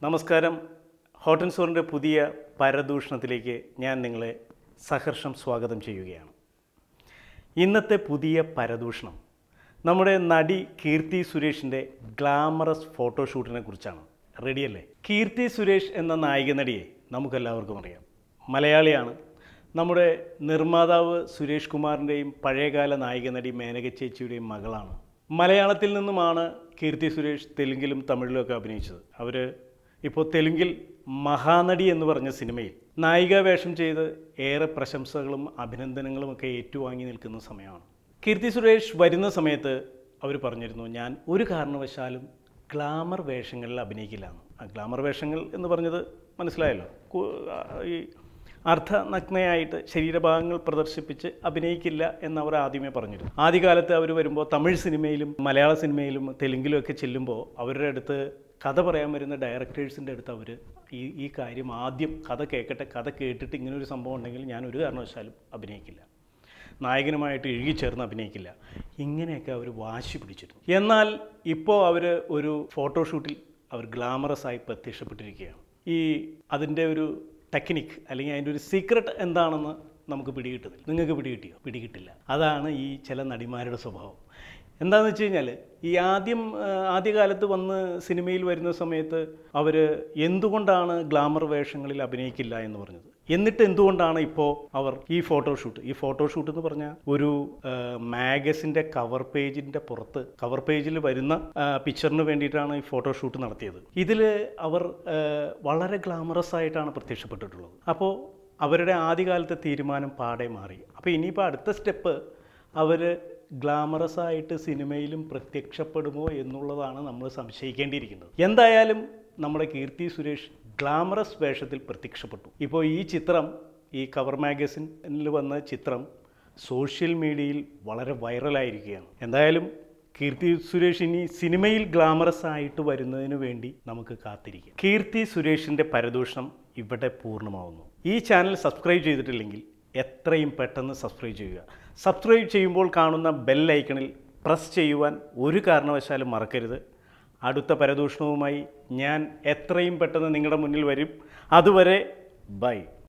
നമസ്കാരം ഹോട്ടൻ സോറിൻ്റെ പുതിയ പരദൂഷണത്തിലേക്ക് ഞാൻ നിങ്ങളെ സഹർഷം സ്വാഗതം ചെയ്യുകയാണ് ഇന്നത്തെ പുതിയ പരദൂഷണം നമ്മുടെ നടി കീർത്തി സുരേഷിൻ്റെ ഗ്ലാമറസ് ഫോട്ടോഷൂട്ടിനെ കുറിച്ചാണ് റെഡിയല്ലേ കീർത്തി സുരേഷ് എന്ന നായിക നടിയെ നമുക്കെല്ലാവർക്കും അറിയാം മലയാളിയാണ് നമ്മുടെ നിർമ്മാതാവ് സുരേഷ് കുമാറിൻ്റെയും പഴയകാല നായിക നടി മേനക ചേച്ചിയുടെയും മകളാണ് മലയാളത്തിൽ നിന്നുമാണ് കീർത്തി സുരേഷ് തെലുങ്കിലും തമിഴിലുമൊക്കെ അഭിനയിച്ചത് അവർ ഇപ്പോൾ തെലുങ്കിൽ മഹാനടി എന്ന് പറഞ്ഞ സിനിമയിൽ നായിക വേഷം ചെയ്ത് ഏറെ പ്രശംസകളും അഭിനന്ദനങ്ങളും ഒക്കെ ഏറ്റുവാങ്ങി നിൽക്കുന്ന സമയമാണ് കീർത്തി സുരേഷ് വരുന്ന സമയത്ത് അവർ പറഞ്ഞിരുന്നു ഞാൻ ഒരു കാരണവശാലും ഗ്ലാമർ വേഷങ്ങളിൽ അഭിനയിക്കില്ല എന്ന് ആ ഗ്ലാമർ വേഷങ്ങൾ എന്ന് പറഞ്ഞത് മനസ്സിലായല്ലോ കു- ആ, ഈ അർദ്ധനഗ്നയായിട്ട് ശരീരഭാഗങ്ങൾ പ്രദർശിപ്പിച്ച് അഭിനയിക്കില്ല എന്ന് അവർ ആദ്യമേ പറഞ്ഞിരുന്നു ആദ്യകാലത്ത് അവർ വരുമ്പോൾ തമിഴ് സിനിമയിലും മലയാള സിനിമയിലും തെലുങ്കിലും ഒക്കെ ചെല്ലുമ്പോൾ അവരുടെ അടുത്ത് കഥ പറയാൻ വരുന്ന ഡയറക്ടേഴ്സിൻ്റെ അടുത്ത് അവർ ഈ ഈ കാര്യം ആദ്യം കഥ കേൾക്കട്ടെ കഥ കേട്ടിട്ട് ഇങ്ങനെ ഒരു സംഭവം ഉണ്ടെങ്കിൽ ഞാൻ ഒരു കാരണവശാലും അഭിനയിക്കില്ല നായകനുമായിട്ട് ഇഴുകിച്ചേർന്ന് അഭിനയിക്കില്ല ഇങ്ങനെയൊക്കെ അവർ വാശി പിടിച്ചിരുന്നു എന്നാൽ ഇപ്പോൾ അവർ ഒരു ഫോട്ടോഷൂട്ടിൽ അവർ ഗ്ലാമറസ് ആയി പ്രത്യക്ഷപ്പെട്ടിരിക്കുകയാണ് ഈ അതിൻ്റെ ഒരു ടെക്നിക് അല്ലെങ്കിൽ അതിൻ്റെ ഒരു സീക്രട്ട് എന്താണെന്ന് നമുക്ക് പിടികിട്ടുന്നില്ല നിങ്ങൾക്ക് പിടികിട്ടിയോ പിടികിട്ടില്ല അതാണ് ഈ ചില നടിമാരുടെ സ്വഭാവം എന്താണെന്ന് വെച്ച് കഴിഞ്ഞാൽ ഈ ആദ്യം ആ, ആദ്യകാലത്ത് വന്ന് സിനിമയിൽ വരുന്ന സമയത്ത് അവർ എന്തുകൊണ്ടാണ് ഗ്ലാമർ വേഷങ്ങളിൽ അഭിനയിക്കില്ല എന്ന് പറഞ്ഞത് എന്നിട്ട് എന്തുകൊണ്ടാണ് ഇപ്പോൾ അവർ ഈ ഫോട്ടോഷൂട്ട് ഈ ഫോട്ടോഷൂട്ട് എന്ന് പറഞ്ഞാൽ ഒരു മാഗസിൻ്റെ കവർ പേജിൻ്റെ പുറത്ത് കവർ പേജിൽ വരുന്ന ആ, പിക്ചറിന് വേണ്ടിയിട്ടാണ് ഈ ഫോട്ടോഷൂട്ട് നടത്തിയത് ഇതിൽ അവർ ആ, വളരെ ഗ്ലാമറസ് ആയിട്ടാണ് പ്രത്യക്ഷപ്പെട്ടിട്ടുള്ളത് അപ്പോൾ അവരുടെ ആദ്യകാലത്തെ തീരുമാനം പാടെ മാറി അപ്പോൾ ഇനിയിപ്പോൾ അടുത്ത സ്റ്റെപ്പ് അവർ ഗ്ലാമറസ് ആയിട്ട് സിനിമയിലും പ്രത്യക്ഷപ്പെടുമോ എന്നുള്ളതാണ് നമ്മൾ സംശയിക്കേണ്ടിയിരിക്കുന്നത് എന്തായാലും നമ്മുടെ കീർത്തി സുരേഷ് ഗ്ലാമറസ് വേഷത്തിൽ പ്രത്യക്ഷപ്പെട്ടു ഇപ്പോൾ ഈ ചിത്രം ഈ കവർ മാഗസിനിൽ വന്ന ചിത്രം സോഷ്യൽ മീഡിയയിൽ വളരെ വൈറലായിരിക്കുകയാണ് എന്തായാലും കീർത്തി സുരേഷ് ഇനി സിനിമയിൽ ഗ്ലാമറസ് ആയിട്ട് വരുന്നതിന് വേണ്ടി നമുക്ക് കാത്തിരിക്കാം കീർത്തി സുരേഷിൻ്റെ പരദൂഷണം ഇവിടെ പൂർണ്ണമാവുന്നു ഈ ചാനൽ സബ്സ്ക്രൈബ് ചെയ്തിട്ടില്ലെങ്കിൽ എത്രയും പെട്ടെന്ന് സബ്സ്ക്രൈബ് ചെയ്യുക സബ്സ്ക്രൈബ് ചെയ്യുമ്പോൾ കാണുന്ന ബെൽ ഐക്കണിൽ പ്രസ് ചെയ്യുവാൻ ഒരു കാരണവശാലും മറക്കരുത് അടുത്ത പരദൂഷണവുമായി ഞാൻ എത്രയും പെട്ടെന്ന് നിങ്ങളുടെ മുന്നിൽ വരും അതുവരെ ബൈ